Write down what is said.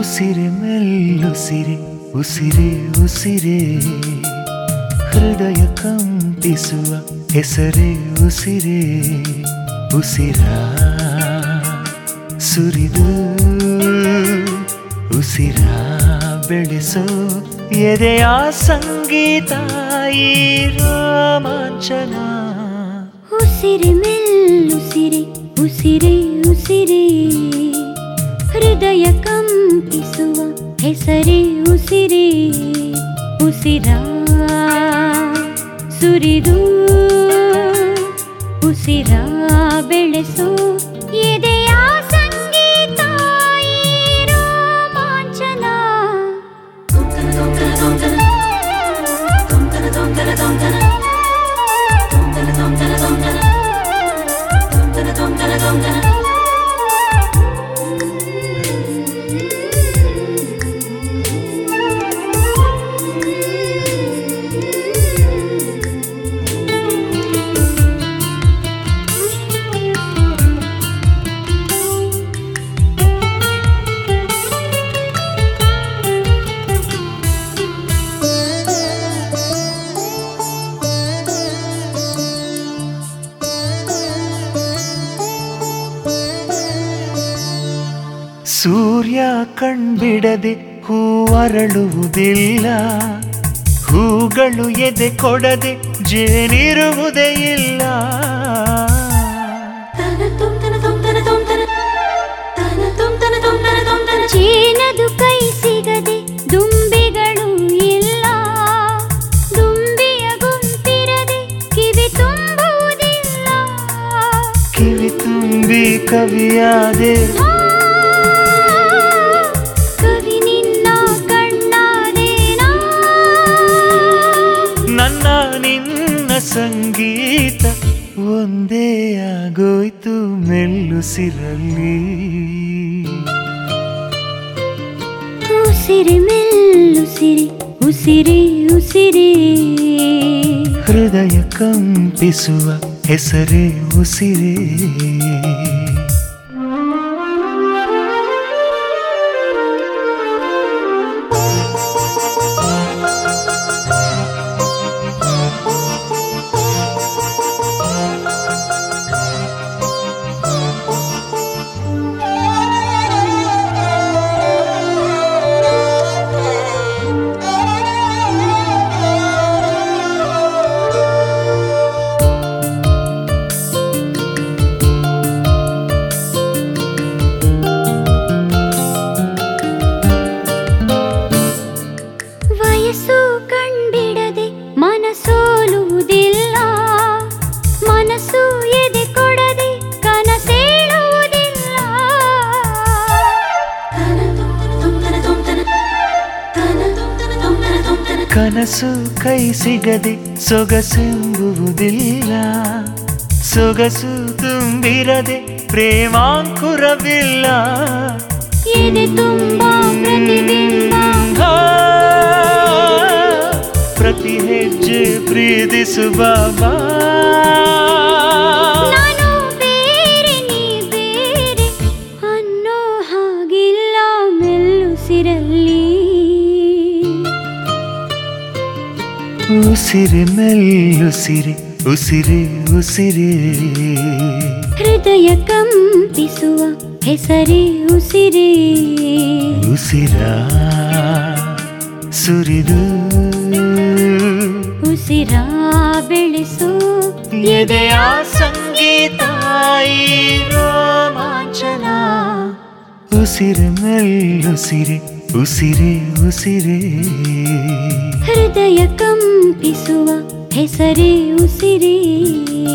ಉಸಿರೆ ಮೆಲ್ಲುಸಿರೆ ಉಸಿರೆ ಉಸಿರೆ ಹೃದಯ ಕಂಪಿಸುವ ಹೆಸರೇ ಉಸಿರೆ ಉಸಿರ ಸುರಿದು ಉಸಿರ ಬೆಳೆಸೋ ಎದೆಯ ಸಂಗೀತ ಈ ರೋಮಾಂಚನ ಉಸಿರೆ ಮೆಲ್ಲುಸಿರೆ ಉಸಿರೆ ಉಸಿರೆ ಹೃದಯ ಕಂಪಿಸುವ ಹೆಸರೇ ಉಸಿರೆ ಉಸಿರ ಸುರಿದು ಉಸಿರ ಬೆಳೆಸೋ ಎದೆಯ ಸಂಗೀತ ಈ ರೋಮಾಂಚನ ಸೂರ್ಯ ಕಣ್ಬಿಡದೆ ಹೂವರಳುವುದಿಲ್ಲ ಹೂಗಳು ಎದೆ ಕೊಡದೆ ಜೇನಿರುವುದೇ ಇಲ್ಲ ಚೇನದು ಕೈ ಸಿಗದೆ ದುಂಬಿಗಳು ಇಲ್ಲ ದುಂಬಿಯ ಗುಂಪಿರದೆ ಕಿವಿ ತುಂಬುವುದಿಲ್ಲ ಕಿವಿ ತುಂಬಿ ಕವಿಯಾದೆ ಆ, ಕವಿ ನಿನ್ನ ಕಣ್ಣಾದೇನಾ ನನ್ನ ನಿನ್ನ ಸಂಗೀತ ಒಂದೇ ಆಗೋಯ್ತು ಮೆಲ್ಲುಸಿರಲ್ಲಿ ಉಸಿರಿ ಮೆಲ್ಲುಸಿರಿ ಉಸಿರಿ ಉಸಿರಿ ಹೃದಯ ಕಂಪಿಸುವ ಹೆಸರೇ ಉಸಿರೇ ವಯಸ್ಸು ಕಂಡಿಡದೆ ಮನಸೋಲುವುದಿಲ್ಲ ಮನಸ್ಸು ಎದೆ ಕೊಡದೆ ಕನಸೇಳುವುದಿಲ್ಲ ಕನಸು ಕೈ ಸಿಗದೆ ಸೊಗಸೆಂಬುವುದಿಲ್ಲ ಸೊಗಸು ತುಂಬಿರದೆ ಪ್ರೇಮಾಂಕುರವಿಲ್ಲ ಎದೆ ತುಂಬ ಪ್ರತಿಬಿಂಬ ಆ, ಪ್ರತಿ ಹೆಜ್ಜೆ ಪ್ರೀತಿಸುವ ಬಾ. ನಾನು ಬೇರೆ ನೀ ಬೇರೆ ಅನ್ನೋ ಹಾಗಿಲ್ಲ ಮೆಲ್ಲುಸಿರಲ್ಲಿ ಉಸಿರೆ ಮೆಲ್ಲುಸಿರೆ ಉಸಿರೆ ಉಸಿರೆ ಹೃದಯ ಕಂಪಿಸುವ ಹೆಸರೇ ಉಸಿರೇ ಉಸಿರ ಸುರಿದು ಉಸಿರ ಬೆಳೆಸೋ ಎದೆಯ ಸಂಗೀತ ಈ ರೋಮಾಂಚನ ಉಸಿರೆ ಮೆಲ್ಲುಸಿರೆ ಉಸಿರೆ ಉಸಿರೆ ಹೃದಯ ಕಂಪಿಸುವ ಹೆಸರೇ ಉಸಿರೇ